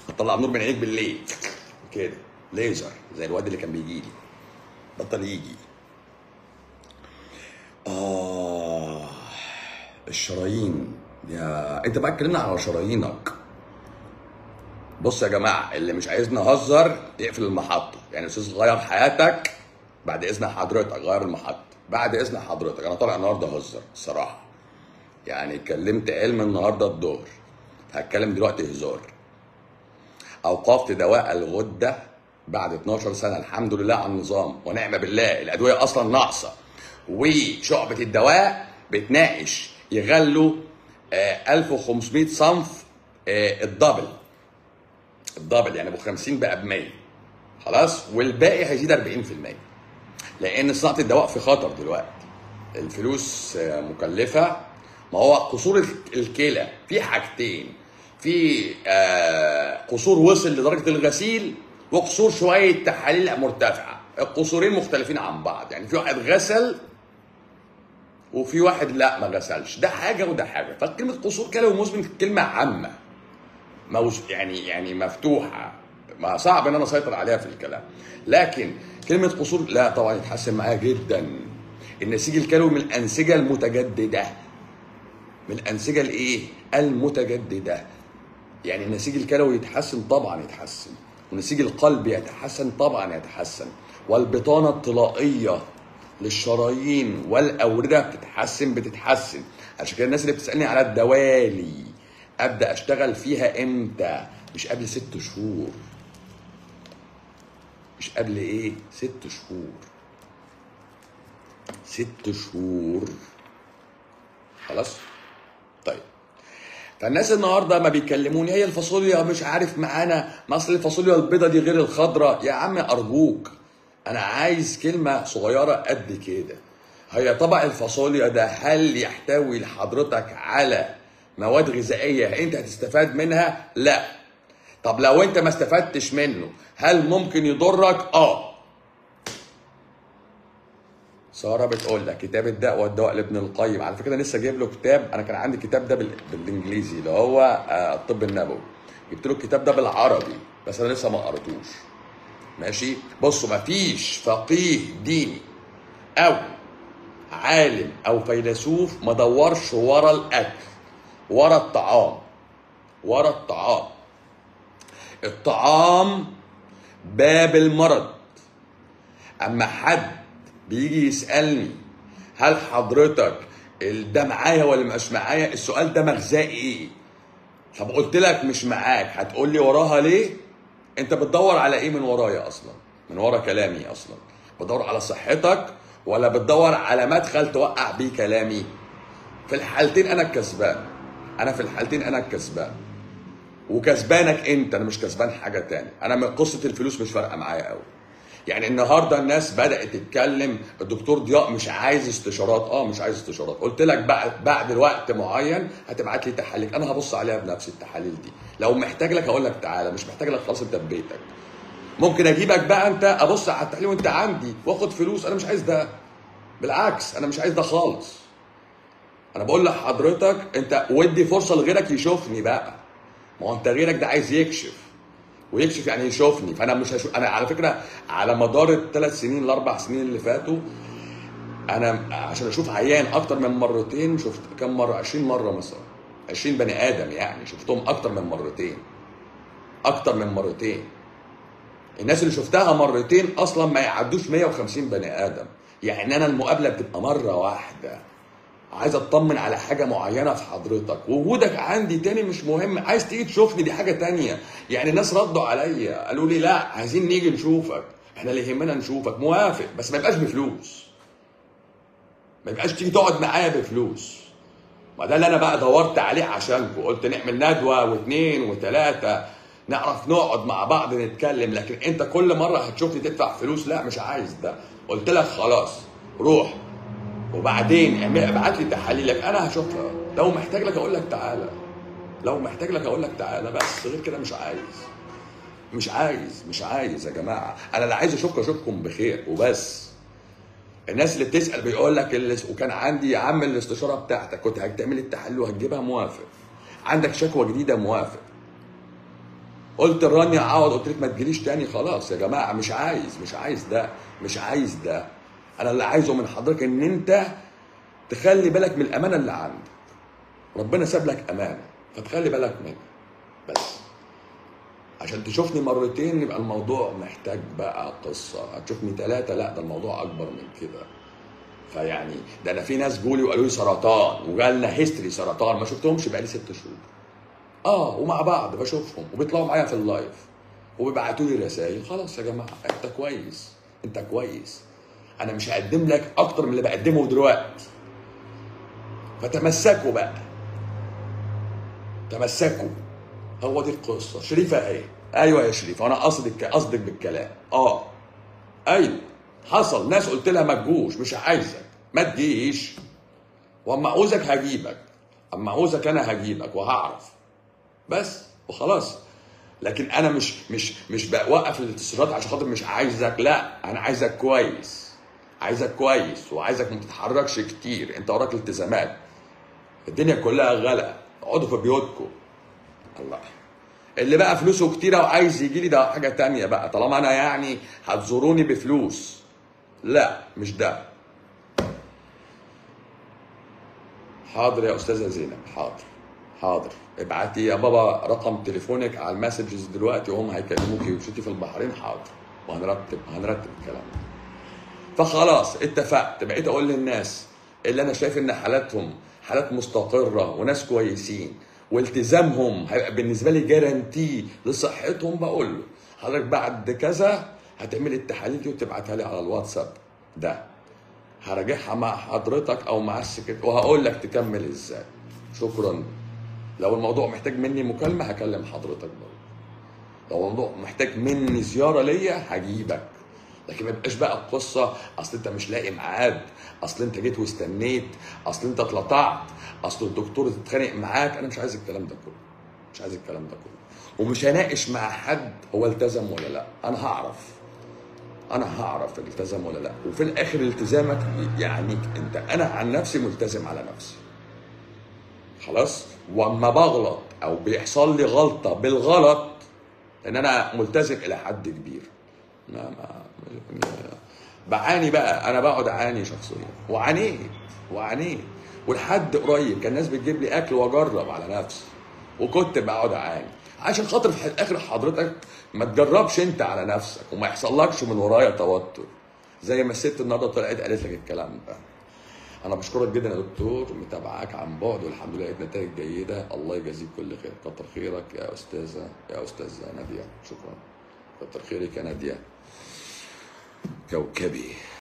هتطلع نور من عينيك بالليل كده ليزر زي الواد اللي كان بيجي لي بطل يجي اه الشرايين يا انت بقى اتكلمنا على شرايينك بص يا جماعه اللي مش عايز نهزر يقفل المحطه يعني استاذ غير حياتك بعد اذن حضرتك غير المحطه بعد اذن حضرتك انا طالع النهارده اهزر الصراحه يعني اتكلمت علم النهارده الظهر هتكلم دلوقتي هزار اوقفت دواء الغده بعد 12 سنه الحمد لله على النظام ونعم بالله الادويه اصلا ناقصه وشعبه الدواء بتناقش يغلوا آه، 1500 صنف آه، الدبل الدبل يعني ابو 50 بقى ب 100 خلاص والباقي هيزيد 40% لان صناعه الدواء في خطر دلوقتي الفلوس آه، مكلفه ما هو قصور الكلى في حاجتين في آه، قصور وصل لدرجه الغسيل وقصور شويه تحاليل مرتفعه القصورين مختلفين عن بعض يعني في واحد غسل وفي واحد لا ما غسلش ده حاجه وده حاجه فكلمه قصور كلوي مزمن كلمه عامه موز يعني يعني مفتوحه ما صعب ان انا اسيطر عليها في الكلام لكن كلمه قصور لا طبعا يتحسن معايا جدا النسيج الكلوي من الانسجه المتجدده من الانسجه الايه المتجدده يعني النسيج الكلوي يتحسن طبعا يتحسن ونسيج القلب يتحسن طبعا يتحسن والبطانه الطلائيه للشرايين والاورده بتتحسن بتتحسن عشان كده الناس اللي بتسالني على الدوالي ابدا اشتغل فيها امتى مش قبل ست شهور مش قبل ايه ست شهور ست شهور خلاص طيب فالناس النهارده ما بيكلموني هي الفاصوليا مش عارف معانا ما اصل الفاصوليا البيضه دي غير الخضراء يا عم ارجوك انا عايز كلمه صغيره قد كده هي طبق الفاصوليا ده هل يحتوي لحضرتك على مواد غذائيه انت هتستفاد منها لا طب لو انت ما استفدتش منه هل ممكن يضرك اه ساره بتقول لك كتاب الداء والدواء لابن القيم على فكره انا لسه جايب له كتاب انا كان عندي الكتاب ده بال... بالانجليزي اللي هو آه، الطب النبوي جبت له الكتاب ده بالعربي بس انا لسه ما قريتوش ماشي بصوا مفيش فقيه ديني او عالم او فيلسوف ما دورش ورا الاكل ورا الطعام ورا الطعام الطعام باب المرض اما حد بيجي يسالني هل حضرتك ال- ده معايا ولا مش معايا السؤال ده مغزاه ايه طب قلت لك مش معاك هتقول لي وراها ليه انت بتدور على ايه من ورايا اصلا من ورا كلامي اصلا بدور على صحتك ولا بتدور على مدخل توقع بيه كلامي في الحالتين انا الكسبان انا في الحالتين انا الكسبان وكسبانك انت انا مش كسبان حاجه تاني انا من قصه الفلوس مش فارقه معايا قوي يعني النهارده الناس بدات تتكلم الدكتور ضياء مش عايز استشارات اه مش عايز استشارات قلت لك بعد بعد وقت معين هتبعت لي تحاليل انا هبص عليها بنفسي التحاليل دي لو محتاج لك هقول لك تعالى مش محتاج لك خلاص انت في بيتك ممكن اجيبك بقى انت ابص على التحليل وانت عندي واخد فلوس انا مش عايز ده بالعكس انا مش عايز ده خالص انا بقول لحضرتك انت ودي فرصه لغيرك يشوفني بقى ما هو انت غيرك ده عايز يكشف ويكشف يعني يشوفني فانا مش هشوف انا على فكره على مدار الثلاث سنين الاربع سنين اللي فاتوا انا عشان اشوف عيان اكتر من مرتين شفت كم مره 20 مره مثلا 20 بني ادم يعني شفتهم اكتر من مرتين اكتر من مرتين الناس اللي شفتها مرتين اصلا ما يعدوش 150 بني ادم يعني انا المقابله بتبقى مره واحده عايز اطمن على حاجه معينه في حضرتك وجودك عندي تاني مش مهم عايز تيجي تشوفني دي حاجه تانية يعني الناس ردوا عليا قالوا لي لا عايزين نيجي نشوفك احنا اللي يهمنا نشوفك موافق بس ما يبقاش بفلوس ما يبقاش تيجي تقعد معايا بفلوس ما ده اللي انا بقى دورت عليه عشانكم قلت نعمل ندوه واثنين وثلاثه نعرف نقعد مع بعض نتكلم لكن انت كل مره هتشوفني تدفع فلوس لا مش عايز ده قلت لك خلاص روح وبعدين اعمل- ابعت لي تحاليلك انا هشوفها لو محتاج لك اقول لك تعالى لو محتاج لك اقول لك تعالى بس غير كده مش عايز مش عايز مش عايز يا جماعه انا اللي عايز اشوفكم اشوفكم بخير وبس الناس اللي بتسال بيقول لك اللي وكان عندي يا عم الاستشاره بتاعتك كنت هتعمل التحليل وهتجيبها موافق عندك شكوى جديده موافق قلت لرانيا عوض قلت لك ما تجيليش تاني خلاص يا جماعه مش عايز مش عايز ده مش عايز ده انا اللي عايزه من حضرتك ان انت تخلي بالك من الامانه اللي عندك ربنا ساب لك امانه فتخلي بالك منها بس عشان تشوفني مرتين يبقى الموضوع محتاج بقى قصه هتشوفني ثلاثه لا ده الموضوع اكبر من كده فيعني ده انا في ناس جولي وقالوا لي سرطان وجالنا هيستوري سرطان ما شفتهمش بقالي ست شهور اه ومع بعض بشوفهم وبيطلعوا معايا في اللايف وبيبعتوا لي رسائل خلاص يا جماعه انت كويس انت كويس انا مش هقدم لك اكتر من اللي بقدمه دلوقتي فتمسكوا بقى تمسكوا هو دي القصه شريفه اهي ايوه يا شريف انا قصدك قصدك بالكلام اه ايوه حصل ناس قلت لها ما تجوش مش عايزك ما تجيش واما عاوزك هجيبك اما عاوزك انا هجيبك وهعرف بس وخلاص لكن انا مش مش مش بوقف الاتصالات عشان خاطر مش عايزك لا انا عايزك كويس عايزك كويس وعايزك ما تتحركش كتير انت وراك التزامات الدنيا كلها غلا اقعدوا في بيوتكم الله اللي بقى فلوسه كتيرة وعايز يجي لي ده حاجة تانية بقى طالما أنا يعني هتزوروني بفلوس لا مش ده حاضر يا أستاذة زينب حاضر حاضر ابعتي يا بابا رقم تليفونك على المسجز دلوقتي وهم هيكلموكي وشتي في البحرين حاضر وهنرتب هنرتب الكلام ده فخلاص اتفقت بقيت اقول للناس اللي انا شايف ان حالاتهم حالات مستقره وناس كويسين والتزامهم هيبقى بالنسبه لي جارانتي لصحتهم بقول له حضرتك بعد كذا هتعمل التحاليل دي وتبعتها لي على الواتساب ده هراجعها مع حضرتك او مع السكرتير وهقول لك تكمل ازاي شكرا لو الموضوع محتاج مني مكالمه هكلم حضرتك برضه لو الموضوع محتاج مني زياره ليا هجيبك لكن ما يبقاش بقى القصه اصل انت مش لاقي ميعاد اصل انت جيت واستنيت اصل انت اتلطعت اصل الدكتور اتخانق معاك انا مش عايز الكلام ده كله مش عايز الكلام ده كله ومش هناقش مع حد هو التزم ولا لا انا هعرف انا هعرف التزم ولا لا وفي الاخر التزامك يعنيك انت انا عن نفسي ملتزم على نفسي خلاص واما بغلط او بيحصل لي غلطه بالغلط ان انا ملتزم الى حد كبير ما ما ما- بعاني بقى انا بقعد اعاني شخصيا وعانيت وعانيت ولحد قريب كان الناس بتجيب لي اكل واجرب على نفسي وكنت بقعد اعاني عشان خاطر في الاخر حضرتك ما تجربش انت على نفسك وما يحصلكش من ورايا توتر زي ما الست النهارده طلعت قالت لك الكلام ده انا بشكرك جدا يا دكتور متابعاك عن بعد والحمد لله لقيت نتائج جيده الله يجازيك كل خير كتر خيرك يا استاذه يا استاذه ناديه شكرا كتر خيرك يا ناديه كوكبي